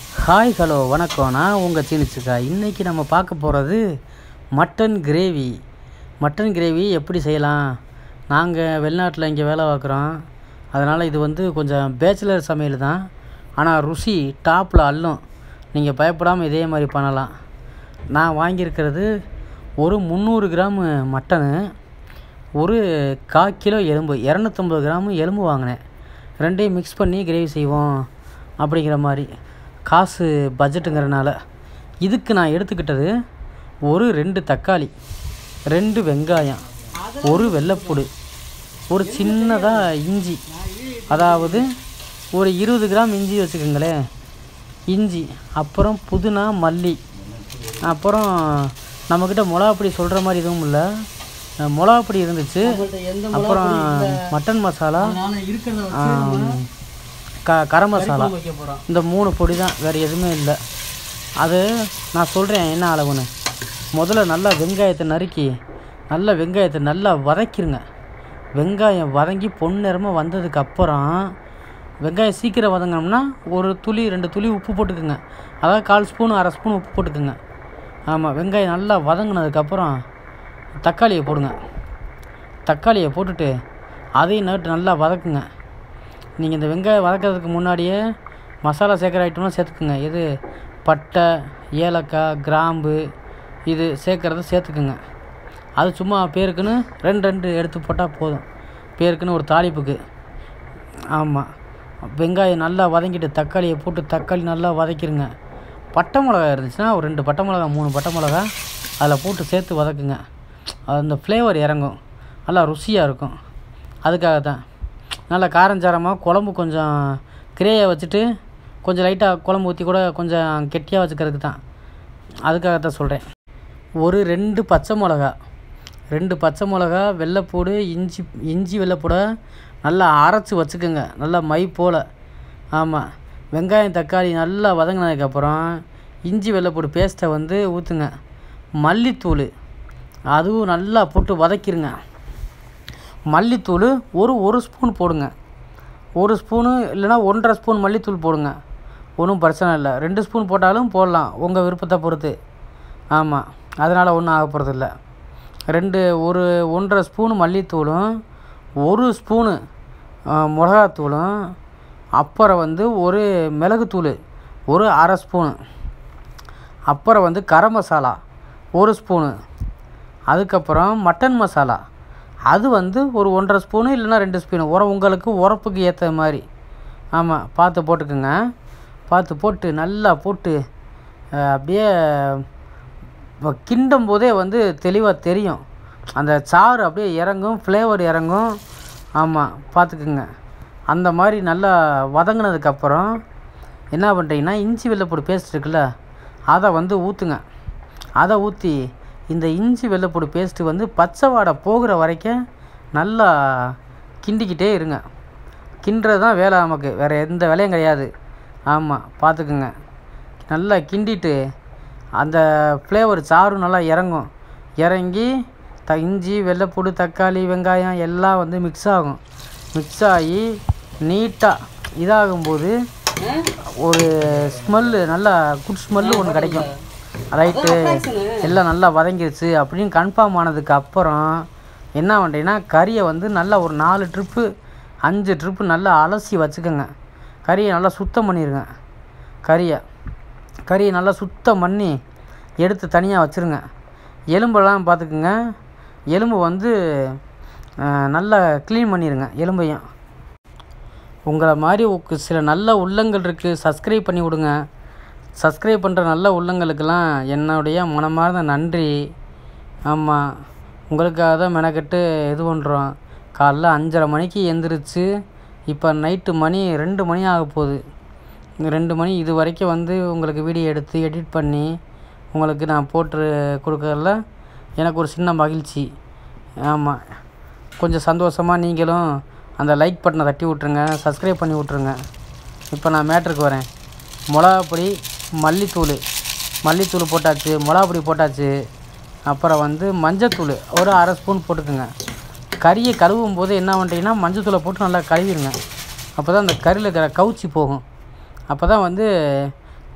hi hello வணக்கம் நான் உங்கள் சீனிச்சுக்கா இன்றைக்கி நம்ம பார்க்க போகிறது மட்டன் கிரேவி மட்டன் கிரேவி எப்படி செய்யலாம் நாங்கள் வெளிநாட்டில் இங்கே வேலை பார்க்குறோம் அதனால் இது வந்து கொஞ்சம் பேச்சுலர் சமையல் தான் ஆனால் ருசி டாப்பில் அள்ளும் நீங்கள் பயப்படாமல் இதே மாதிரி பண்ணலாம் நான் வாங்கியிருக்கிறது ஒரு முந்நூறு கிராம் மட்டனு ஒரு கால் கிலோ எலும்பு இரநூத்தம்பது கிராம் எலும்பு வாங்கினேன் ரெண்டையும் மிக்ஸ் பண்ணி கிரேவி செய்வோம் அப்படிங்கிற மாதிரி காசு பட்ஜெட்டுங்கிறனால இதுக்கு நான் எடுத்துக்கிட்டது ஒரு ரெண்டு தக்காளி ரெண்டு வெங்காயம் ஒரு வெள்ளைப்பூடு ஒரு சின்னதாக இஞ்சி அதாவது ஒரு இருபது கிராம் இஞ்சி வச்சுக்கோங்களேன் இஞ்சி அப்புறம் புதினா மல்லி அப்புறம் நம்மக்கிட்ட மிளகாப்பொடி சொல்கிற மாதிரி எதுவும் இல்லை மிளகாப்பொடி இருந்துச்சு அப்புறம் மட்டன் மசாலா ஆம், க கரம் மசாலா இந்த மூணு பொடி தான் வேறு எதுவுமே இல்லை அது நான் சொல்கிறேன் என்ன அளவுன்னு முதல்ல நல்லா வெங்காயத்தை நறுக்கி நல்லா வெங்காயத்தை நல்லா வதக்கிருங்க வெங்காயம் வதங்கி பொன்னிறமாக வந்ததுக்கு அப்புறம் வெங்காயம் சீக்கிரம் வதங்கினோம்னா ஒரு துளி ரெண்டு துளி உப்பு போட்டுக்குங்க அதாவது கால் ஸ்பூன் அரை ஸ்பூன் உப்பு போட்டுக்குங்க ஆமாம் வெங்காயம் நல்லா வதங்கினதுக்கப்புறம் தக்காளியை போடுங்க தக்காளியை போட்டுட்டு அதையும் நட்டு நல்லா வதக்குங்க நீங்கள் இந்த வெங்காயம் வதக்கிறதுக்கு முன்னாடியே மசாலா சேர்க்குற ஐட்டம்லாம் சேர்த்துக்குங்க இது பட்டை ஏலக்காய் கிராம்பு இது சேர்க்குறத சேர்த்துக்குங்க அது சும்மா பேருக்குன்னு ரெண்டு ரெண்டு எடுத்து போட்டால் போதும் பேருக்குன்னு ஒரு தாளிப்புக்கு ஆமாம் வெங்காயம் நல்லா வதங்கிட்டு தக்காளியை போட்டு தக்காளி நல்லா வதக்கிடுங்க பட்டை மிளகா இருந்துச்சுன்னா ஒரு ரெண்டு பட்டை மிளகா மூணு பட்டை மிளகா அதில் போட்டு சேர்த்து வதக்குங்க அந்த ஃப்ளேவர் இறங்கும் நல்லா ருசியாக இருக்கும் அதுக்காக தான் நல்லா காரஞ்சாரமாக குழம்பு கொஞ்சம் கிரேயை வச்சுட்டு கொஞ்சம் லைட்டாக குழம்பு ஊற்றி கூட கொஞ்சம் கெட்டியாக வச்சுக்கிறதுக்கு தான் அதுக்காக தான் சொல்கிறேன் ஒரு ரெண்டு பச்சை மிளகா ரெண்டு பச்சை மிளகா வெள்ளைப்பூடு இஞ்சி இஞ்சி வெள்ளைப்பூடை நல்லா அரைச்சி வச்சுக்கோங்க நல்லா மை போல் ஆமாம் வெங்காயம் தக்காளி நல்லா வதங்கினதுக்கப்புறம் இஞ்சி வெள்ளைப்பூடு பேஸ்ட்டை வந்து ஊற்றுங்க மல்லித்தூள் அதுவும் நல்லா போட்டு வதக்கிடுங்க மல்லித்தூள் ஒரு ஒரு ஸ்பூன் போடுங்க ஒரு ஸ்பூனு இல்லைன்னா ஒன்றரை ஸ்பூன் மல்லித்தூள் போடுங்க ஒன்றும் பிரச்சனை இல்லை ரெண்டு ஸ்பூன் போட்டாலும் போடலாம் உங்கள் விருப்பத்தை பொறுத்து ஆமாம் அதனால் ஒன்றும் ஆக போகிறது இல்லை ரெண்டு ஒரு ஒன்றரை ஸ்பூனு மல்லித்தூளும் ஒரு ஸ்பூனு ஆ, மிளகாத்தூளும் அப்புறம் வந்து ஒரு மிளகுத்தூள் ஒரு அரை ஸ்பூனு அப்புறம் வந்து கரம் மசாலா ஒரு ஸ்பூனு அதுக்கப்புறம் மட்டன் மசாலா அது வந்து ஒரு ஒன்றரை ஸ்பூனு இல்லைன்னா ரெண்டு ஸ்பூனு உரம் உங்களுக்கு உரப்புக்கு ஏற்ற மாதிரி ஆமாம் பார்த்து போட்டுக்குங்க பார்த்து போட்டு நல்லா போட்டு அஹ், அப்படியே இப்போ கிண்டும் போதே வந்து தெளிவாக தெரியும் அந்த சாறு அப்படியே இறங்கும் ஃப்ளேவர் இறங்கும் ஆமாம் பார்த்துக்குங்க அந்த மாதிரி நல்லா வதங்கினதுக்கப்புறம் என்ன பண்ணுறீங்கன்னா இஞ்சி வெள்ளைப்பூடு பேஸ்ட் இருக்குல்ல அதை வந்து ஊற்றுங்க அதை ஊற்றி இந்த இஞ்சி வெள்ளைப்பூடு பேஸ்ட்டு வந்து பச்சை வாடை போகிற வரைக்கும் நல்லா கிண்டிக்கிட்டே இருங்க கிண்டுறது தான் வேலை நமக்கு வேறு எந்த வேலையும் கிடையாது ஆமாம் பார்த்துக்குங்க நல்லா கிண்டிட்டு அந்த ஃப்ளேவர் சாரும் நல்லா இறங்கும் இறங்கி த இஞ்சி வெள்ளைப்பூடு தக்காளி வெங்காயம் எல்லாம் வந்து மிக்ஸ் ஆகும் மிக்ஸ் ஆகி நீட்டாக இதாகும்போது ஒரு ஸ்மெல்லு நல்லா குட் ஸ்மெல்லு ஒன்று கிடைக்கும் ரைட்டு எல்லாம் நல்லா வதங்கிருச்சு அப்படின்னு கன்ஃபார்ம் ஆனதுக்கு அப்புறம் என்ன பண்ணுறீங்கன்னா கறியை வந்து நல்லா ஒரு நாலு ட்ரிப்பு அஞ்சு ட்ரிப்பு நல்லா அலசி வச்சுக்கோங்க கறியை நல்லா சுத்தம் பண்ணிடுங்க கறியை கறியை நல்லா சுத்தம் பண்ணி எடுத்து தனியாக வச்சுருங்க எலும்பெல்லாம் பார்த்துக்குங்க எலும்பு வந்து அஹ், நல்லா க்ளீன் பண்ணிடுங்க எலும்பையும் உங்களை மாதிரி உக்கு- சில நல்ல உள்ளங்கள் இருக்குது சப்ஸ்கிரைப் பண்ணி விடுங்க சப்ஸ்கிரைப் பண்ணுற நல்ல உள்ளங்களுக்கெல்லாம் என்னுடைய மனமார்ந்த நன்றி ஆமாம் உங்களுக்காக தான் மெனக்கெட்டு இது பண்ணுறோம் காலைல அஞ்சரை மணிக்கு எந்திரிச்சு இப்போ நைட்டு மணி ரெண்டு மணி ஆக போகுது இந்த ரெண்டு மணி இது வரைக்கும் வந்து உங்களுக்கு வீடியோ எடுத்து எடிட் பண்ணி உங்களுக்கு நான் போட்டு கொடுக்கறதுல எனக்கு ஒரு சின்ன மகிழ்ச்சி ஆமாம் கொஞ்சம் சந்தோஷமாக நீங்களும் அந்த லைக் பட்டனை தட்டி விட்ருங்க சப்ஸ்கிரைப் பண்ணி விட்ருங்க இப்போ நான் மேட்ருக்கு வரேன் மிளகாப்பொடி மல்லித்தூள் மல்லித்தூள் போட்டாச்சு மிளகாப்பொடி போட்டாச்சு அப்புறம் வந்து மஞ்சத்தூள் ஒரு அரை ஸ்பூன் போட்டுக்குங்க கறியை கழுவும் போது என்ன பண்ணுறீங்கன்னா மஞ்சத்தூளை போட்டு நல்லா கழுவிடுங்க அப்போ தான் அந்த கறியில் இருக்கிற கவுச்சி போகும் அப்போ தான் வந்து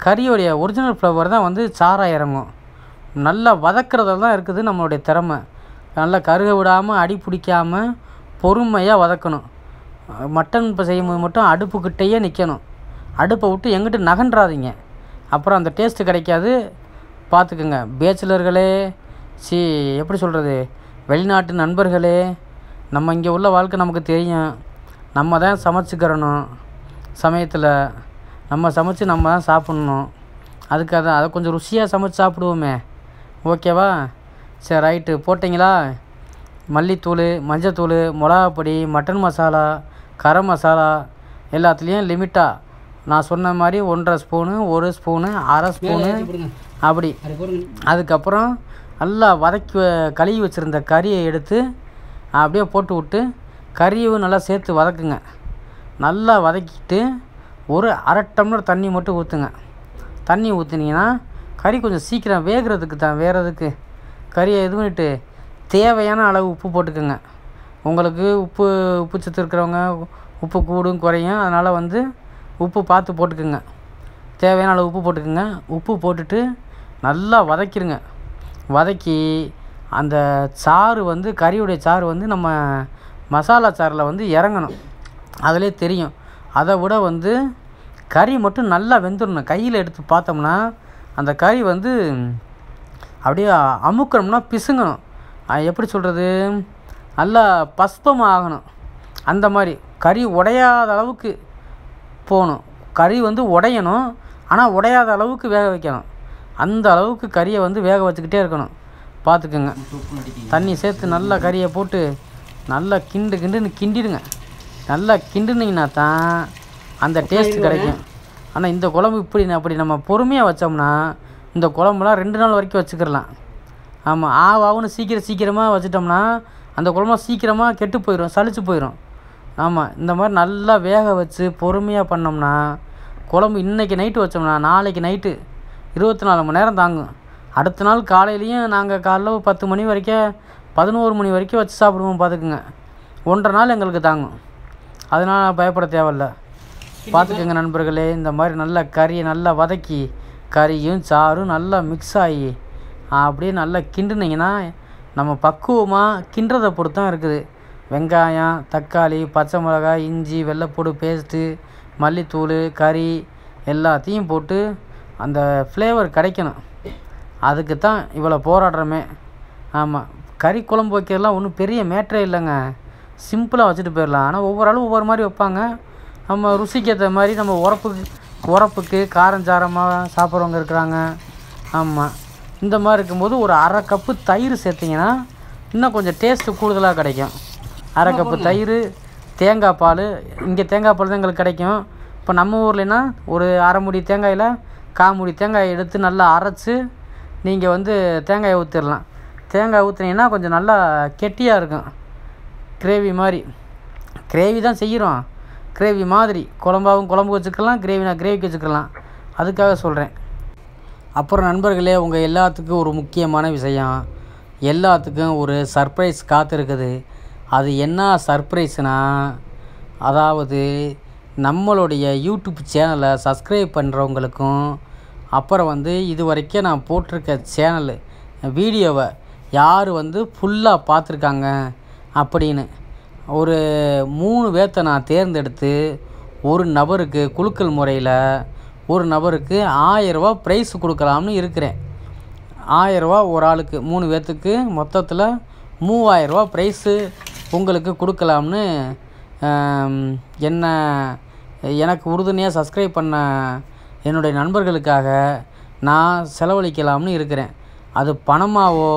கறியோடைய ஒரிஜினல் ஃப்ளவர் தான் வந்து சாராக இறங்கும் நல்லா வதக்கிறதுல தான் இருக்குது நம்மளுடைய திறமை நல்லா கருக விடாமல் அடி பிடிக்காமல் பொறுமையாக வதக்கணும் அஹ் மட்டன் இப்போ செய்யும்போது மட்டும் அடுப்புக்கிட்டேயே நிற்கணும் அடுப்பை விட்டு எங்கிட்டு நகன்றாதீங்க அப்புறம் அந்த டேஸ்ட்டு கிடைக்காது பார்த்துக்குங்க பேச்சுலர்களே சி எப்படி சொல்கிறது வெளிநாட்டு நண்பர்களே நம்ம இங்கே உள்ள வாழ்க்கை நமக்கு தெரியும் நம்ம தான் சமைச்சிக்கிறணும் சமயத்தில் நம்ம சமைச்சு நம்ம தான் சாப்பிட்ணும் அதுக்காக தான் அதை கொஞ்சம் ருசியாக சமைச்சு சாப்பிடுவோமே ஓகேவா சரி ரைட்டு போட்டிங்களா மல்லித்தூள் மஞ்சத்தூள் மிளகாப்பொடி மட்டன் மசாலா கரம் மசாலா எல்லாத்துலேயும் லிமிட்டாக நான் சொன்ன மாதிரி ஒன்றரை ஸ்பூனு ஒரு ஸ்பூனு அரை ஸ்பூனு அப்படி அதுக்கப்புறம் நல்லா வதக்கி வ- கழுவி வச்சுருந்த கறியை எடுத்து அப்படியே போட்டு விட்டு கறியும் நல்லா சேர்த்து வதக்குங்க நல்லா வதக்கிட்டு ஒரு அரை டம்ளர் தண்ணி மட்டும் ஊற்றுங்க தண்ணி ஊற்றுனீங்கன்னா கறி கொஞ்சம் சீக்கிரம் வேகிறதுக்கு தான் வேறு எதுக்கு கறியை இது பண்ணிட்டு தேவையான அளவு உப்பு போட்டுக்கோங்க உங்களுக்கு உப்பு உப்பு சத்து இருக்கிறவங்க உப்பு கூடும் குறையும் அதனால் வந்து உப்பு பார்த்து போட்டுக்கோங்க தேவையான அளவு உப்பு போட்டுக்கோங்க உப்பு போட்டுட்டு நல்லா வதக்கிடுங்க வதக்கி அந்த சாறு வந்து கறியுடைய சாறு வந்து நம்ம மசாலா சாறில் வந்து இறங்கணும் அதிலே தெரியும் அதை விட வந்து கறி மட்டும் நல்லா வெந்துடணும் கையில் எடுத்து பார்த்தோம்னா அந்த கறி வந்து அப்படியே அமுக்கணும்னா பிசுங்கணும் அது எப்படி சொல்கிறது நல்லா பஸ்பமாக ஆகணும் அந்த மாதிரி கறி உடையாத அளவுக்கு போகணும் கறி வந்து உடையணும் ஆனால் உடையாத அளவுக்கு வேக வைக்கணும் அந்த அளவுக்கு கறியை வந்து வேக வச்சுக்கிட்டே இருக்கணும் பார்த்துக்குங்க தண்ணி சேர்த்து நல்லா கறியை போட்டு நல்லா கிண்டு கிண்டுன்னு கிண்டிடுங்க நல்லா கிண்டுனீங்கன்னா தான் அந்த டேஸ்ட் கிடைக்கும் ஆனால் இந்த குழம்பு இப்படி அப்படி நம்ம பொறுமையாக வச்சோம்னா இந்த குழம்புலாம் ரெண்டு நாள் வரைக்கும் வச்சுக்கிடலாம் ஆமாம் ஆவாவுன்னு சீக்கிரம் சீக்கிரமாக வச்சிட்டோம்னா அந்த குழம்புலாம் சீக்கிரமாக கெட்டு போயிடும் சலிச்சு போயிடும் ஆமாம் இந்த மாதிரி நல்லா வேக வச்சு பொறுமையாக பண்ணோம்னா குழம்பு இன்றைக்கி நைட்டு வச்சோம்னா நாளைக்கு நைட்டு இருபத்தி நாலு மணி நேரம் தாங்கும் அடுத்த நாள் காலையிலையும் நாங்கள் காலைல ஒரு பத்து மணி வரைக்கும் பதினோரு மணி வரைக்கும் வச்சு சாப்பிடுவோம் பார்த்துக்குங்க ஒன்றரை நாள் எங்களுக்கு தாங்கும் அதனால் பயப்பட தேவையில்ல பார்த்துக்கோங்க நண்பர்களே இந்த மாதிரி நல்லா கறியை நல்லா வதக்கி கறியும் சாரும் நல்லா மிக்ஸ் ஆகி அப்படியே நல்லா கிண்டுனீங்கன்னா நம்ம பக்குவமாக கிண்டுறதை பொறுத்து தான் இருக்குது வெங்காயம் தக்காளி பச்சை மிளகாய் இஞ்சி வெள்ளைப்பூடு பேஸ்ட்டு மல்லித்தூள் கறி எல்லாத்தையும் போட்டு அந்த ஃப்ளேவர் கிடைக்கணும் அதுக்கு தான் இவ்வளோ போராடுறோமே ஆமாம் கறி குழம்பு வைக்கிறதுலாம் ஒன்றும் பெரிய மேட்ரே இல்லைங்க சிம்பிளாக வச்சுட்டு போயிடலாம் ஆனால் ஒவ்வொரு ஆளும் ஒவ்வொரு மாதிரி வைப்பாங்க நம்ம ருசிக்கு ஏற்ற மாதிரி நம்ம உரப்புக்கு உரப்புக்கு காரஞ்சாரமாக சாப்பிட்றவங்க இருக்கிறாங்க ஆமாம் இந்த மாதிரி இருக்கும்போது ஒரு அரை கப்பு தயிர் சேர்த்திங்கன்னா இன்னும் கொஞ்சம் டேஸ்ட்டு கூடுதலாக கிடைக்கும் அரை கப்பு தயிர் தேங்காய் பால் இங்கே தேங்காய் பால் தான் எங்களுக்கு கிடைக்கும் இப்போ நம்ம ஊர்லனா ஒரு அரை முடி தேங்காயில் கால் முடி தேங்காயை எடுத்து நல்லா அரைச்சி நீங்கள் வந்து தேங்காயை ஊற்றிடலாம் தேங்காய் ஊற்றுனீங்கன்னா கொஞ்சம் நல்லா கெட்டியாக இருக்கும் கிரேவி மாதிரி கிரேவி தான் செய்கிறோம் கிரேவி மாதிரி குழம்பாவும் குழம்பு வச்சுக்கலாம் கிரேவினா கிரேவிக்கு வச்சுக்கலாம் அதுக்காக சொல்கிறேன் அப்புறம் நண்பர்களே உங்கள் எல்லாத்துக்கும் ஒரு முக்கியமான விஷயம் எல்லாத்துக்கும் ஒரு சர்ப்ரைஸ் காத்திருக்குது அது என்ன சர்ப்ரைஸ்னால் அதாவது நம்மளுடைய யூடியூப் சேனலை சப்ஸ்கிரைப் பண்ணுறவங்களுக்கும் அப்புறம் வந்து இது வரைக்கும் நான் போட்டிருக்க சேனலு வீடியோவை யார் வந்து ஃபுல்லாக பார்த்துருக்காங்க அப்படின்னு ஒரு மூணு பேர்த்த நான் தேர்ந்தெடுத்து ஒரு நபருக்கு குலுக்கல் முறையில் ஒரு நபருக்கு ஆயரூபா ப்ரைஸ் கொடுக்கலாம்னு இருக்கிறேன் ஆயரூபா ஒரு ஆளுக்கு மூணு பேர்த்துக்கு மொத்தத்தில் மூவாயிரரூபா ப்ரைஸு உங்களுக்கு கொடுக்கலாம்னு ஆம், என்ன எனக்கு உறுதுணையாக சப்ஸ்கிரைப் பண்ண என்னுடைய நண்பர்களுக்காக நான் செலவழிக்கலாம்னு இருக்கிறேன் அது பணமாவோ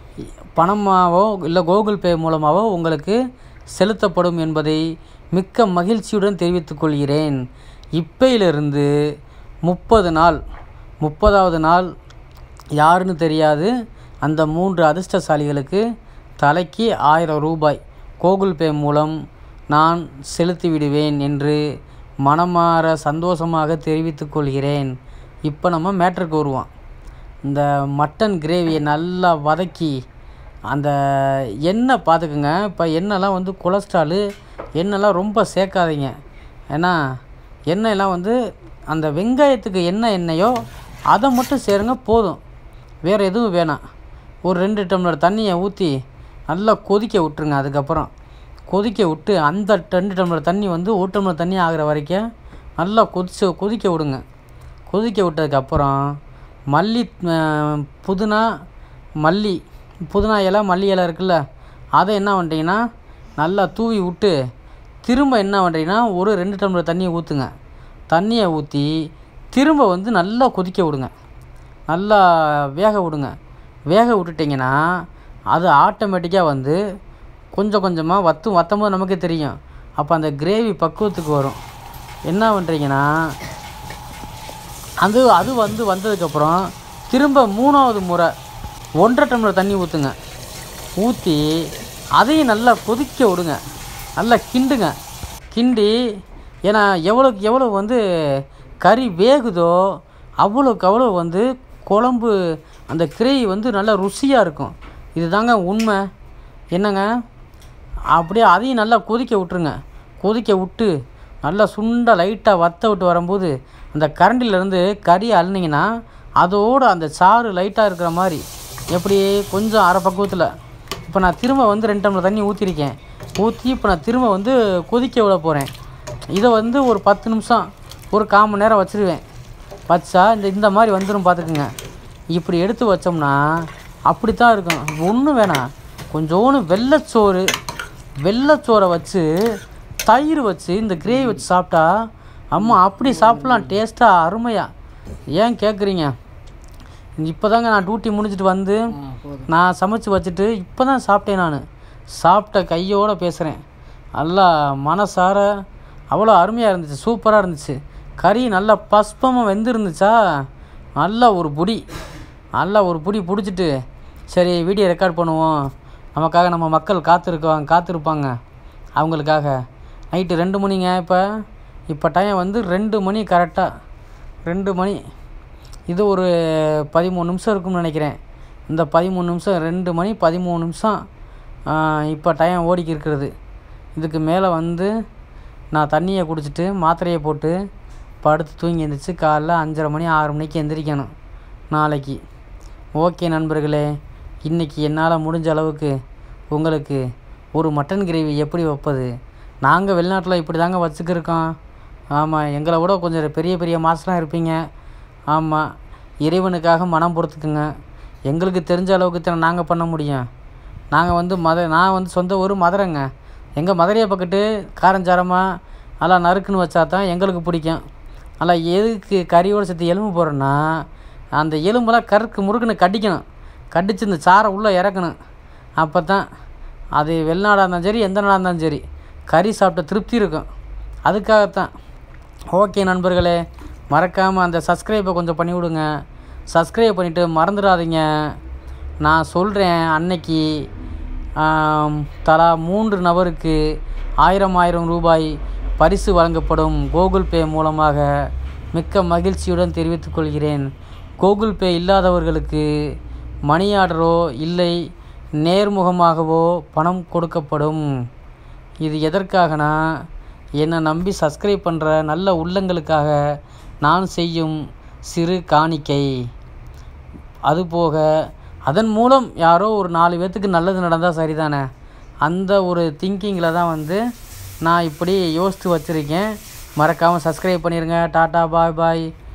பணமாவோ இல்லை கூகுள் பே மூலமாவோ உங்களுக்கு செலுத்தப்படும் என்பதை மிக்க மகிழ்ச்சியுடன் தெரிவித்துக் கொள்கிறேன் இப்பையிலிருந்து முப்பது நாள் முப்பதாவது நாள் யாருன்னு தெரியாது அந்த மூன்று அதிர்ஷ்டசாலிகளுக்கு தலைக்கு ஆயிரம் ரூபாய் கூகுள் பே மூலம் நான் செலுத்தி விடுவேன் என்று மனமாற சந்தோஷமாக தெரிவித்துக் கொள்கிறேன் இப்போ நம்ம மேட்ருக்கு வருவோம் இந்த மட்டன் கிரேவியை நல்லா வதக்கி அந்த எண்ணெய் பார்த்துக்குங்க இப்போ எண்ணெய்லாம் வந்து கொலஸ்ட்ராலு எண்ணெய்லாம் ரொம்ப சேர்க்காதீங்க ஏன்னா எண்ணெயெல்லாம் வந்து அந்த வெங்காயத்துக்கு என்ன எண்ணெயோ அதை மட்டும் சேருங்க போதும் வேறு எதுவும் வேணாம் ஒரு ரெண்டு டம்ளர் தண்ணியை ஊற்றி நல்லா கொதிக்க விட்ருங்க அதுக்கப்புறம் கொதிக்க விட்டு அந்த ரெண்டு டம்ளர் தண்ணி வந்து ஒரு டம்ளர் தண்ணி ஆகிற வரைக்கும் நல்லா கொதிச்சு கொதிக்க விடுங்க கொதிக்க விட்டதுக்கப்புறம் மல்லி அஹ், புதினா மல்லி புதினா இலை மல்லி இலை இருக்குல்ல அதை என்ன பண்ணுறீங்கன்னா நல்லா தூவி விட்டு திரும்ப என்ன பண்ணுறீங்கன்னா ஒரு ரெண்டு டம்ளர் தண்ணியை ஊற்றுங்க தண்ணியை ஊற்றி திரும்ப வந்து நல்லா கொதிக்க விடுங்க நல்லா வேக விடுங்க வேக விட்டுட்டிங்கன்னா அது ஆட்டோமேட்டிக்காக வந்து கொஞ்சம் கொஞ்சமாக வத்தும் வத்தும் போது நமக்கே தெரியும் அப்போ அந்த கிரேவி பக்குவத்துக்கு வரும் என்ன பண்ணுறீங்கன்னா அது அது வந்து வந்ததுக்கப்புறம் திரும்ப மூணாவது முறை ஒன்றரை டம்ளர் தண்ணி ஊற்றுங்க ஊற்றி அதையும் நல்லா கொதிக்க விடுங்க நல்லா கிண்டுங்க கிண்டி ஏன்னா எவ்வளோக்கு எவ்வளோ வந்து கறி வேகுதோ அவ்வளோக்கு அவ்வளோ வந்து குழம்பு அந்த கிரேவி வந்து நல்லா ருசியாக இருக்கும் இதுதாங்க உண்மை என்னங்க அப்படியே அதையும் நல்லா கொதிக்க விட்ருங்க கொதிக்க விட்டு நல்லா சுண்டை லைட்டாக வத்த விட்டு வரும்போது அந்த கரண்டிலேருந்து கறி அள்ளினீங்கன்னா அதோடு அந்த சாறு லைட்டாக இருக்கிற மாதிரி எப்படி கொஞ்சம் அரை பக்குவத்தில் இப்போ நான் திரும்ப வந்து ரெண்டு டம்ளர் தண்ணி ஊற்றிருக்கேன் ஊற்றி இப்போ நான் திரும்ப வந்து கொதிக்க விட போகிறேன் இதை வந்து ஒரு பத்து நிமிஷம் ஒரு கால் மணி நேரம் வச்சுருவேன் வச்சா இந்த இந்த மாதிரி வந்துடும் பார்த்துக்குங்க இப்படி எடுத்து வச்சோம்னா அப்படி தான் இருக்கும் ஒன்றும் வேணாம் கொஞ்சோண்டு வெள்ளைச்சோறு வெள்ளைச்சோறை வச்சு தயிர் வச்சு இந்த கிரேவி வச்சு சாப்பிட்டா அம்மா அப்படி சாப்பிட்லாம் டேஸ்ட்டாக அருமையாக ஏன் கேட்குறீங்க இப்போ தாங்க நான் டியூட்டி முடிஞ்சிட்டு வந்து நான் சமைச்சு வச்சுட்டு இப்போ தான் சாப்பிட்டேன் நான் சாப்பிட்ட கையோடு பேசுகிறேன் நல்லா மனசார அவ்வளோ அருமையாக இருந்துச்சு சூப்பராக இருந்துச்சு கறி நல்லா பஸ்பமாக வெந்திருந்துச்சா நல்லா ஒரு புடி நல்லா ஒரு புடி பிடிச்சிட்டு சரி வீடியோ ரெக்கார்ட் பண்ணுவோம் நமக்காக நம்ம மக்கள் காத்திருக்காங்க காத்திருப்பாங்க அவங்களுக்காக நைட்டு ரெண்டு மணிங்க இப்போ இப்போ டைம் வந்து ரெண்டு மணி கரெக்டாக ரெண்டு மணி இது ஒரு பதிமூணு நிமிஷம் இருக்கும்னு நினைக்கிறேன் இந்த பதிமூணு நிமிஷம் ரெண்டு மணி பதிமூணு நிமிஷம் இப்போ டைம் ஓடிக்கி இருக்கிறது இதுக்கு மேலே வந்து நான் தண்ணியை குடிச்சிட்டு மாத்திரையை போட்டு படுத்து தூங்கி எழுந்திரிச்சு காலைல அஞ்சரை மணி ஆறு மணிக்கு எந்திரிக்கணும் நாளைக்கு ஓகே நண்பர்களே இன்றைக்கி என்னால் முடிஞ்ச அளவுக்கு உங்களுக்கு ஒரு மட்டன் கிரேவி எப்படி வைப்பது நாங்கள் வெளிநாட்டில் இப்படி தாங்க வச்சுக்கிருக்கோம் ஆமாம் எங்களை விட கொஞ்சம் பெரிய பெரிய மாஸ்டராக இருப்பீங்க ஆமாம் இறைவனுக்காக மனம் பொறுத்துக்குங்க எங்களுக்கு தெரிஞ்ச அளவுக்கு தானே நாங்கள் பண்ண முடியும் நாங்கள் வந்து மத நான் வந்து சொந்த ஊர் மதுரைங்க எங்கள் மதுரையை பக்கத்து காரஞ்சாரமாக நல்லா நறுக்குன்னு வச்சா தான் எங்களுக்கு பிடிக்கும் நல்லா எதுக்கு கறியோடு சேர்த்து எலும்பு போடுறோன்னா அந்த எலும்பெல்லாம் கருக்கு முறுக்குன்னு கடிக்கணும் கடிச்சு இந்த சாரை உள்ளே இறக்கணும் அப்போ தான் அது வெளிநாடாக இருந்தாலும் சரி எந்த நாடாக இருந்தாலும் சரி கறி சாப்பிட்ட திருப்தி இருக்கும் அதுக்காகத்தான் ஓகே நண்பர்களே மறக்காமல் அந்த சப்ஸ்கிரைபை கொஞ்சம் பண்ணி விடுங்க சப்ஸ்கிரைப் பண்ணிவிட்டு மறந்துடாதீங்க நான் சொல்கிறேன் அன்னைக்கு ஆம், தலா மூன்று நபருக்கு ஆயிரம் ஆயிரம் ரூபாய் பரிசு வழங்கப்படும் கூகுள் பே மூலமாக மிக்க மகிழ்ச்சியுடன் தெரிவித்துக் கொள்கிறேன் கூகுள் பே இல்லாதவர்களுக்கு மணி ஆர்டரோ இல்லை நேர்முகமாகவோ பணம் கொடுக்கப்படும் இது எதற்காகனா என்னை நம்பி சப்ஸ்கிரைப் பண்ணுற நல்ல உள்ளங்களுக்காக நான் செய்யும் சிறு காணிக்கை அதுபோக அதன் மூலம் யாரோ ஒரு நாலு பேர்த்துக்கு நல்லது நடந்தால் சரிதானே அந்த ஒரு திங்கிங்கில் தான் வந்து நான் இப்படி யோசித்து வச்சுருக்கேன் மறக்காமல் சப்ஸ்கிரைப் பண்ணிடுங்க டாட்டா பாய் பாய்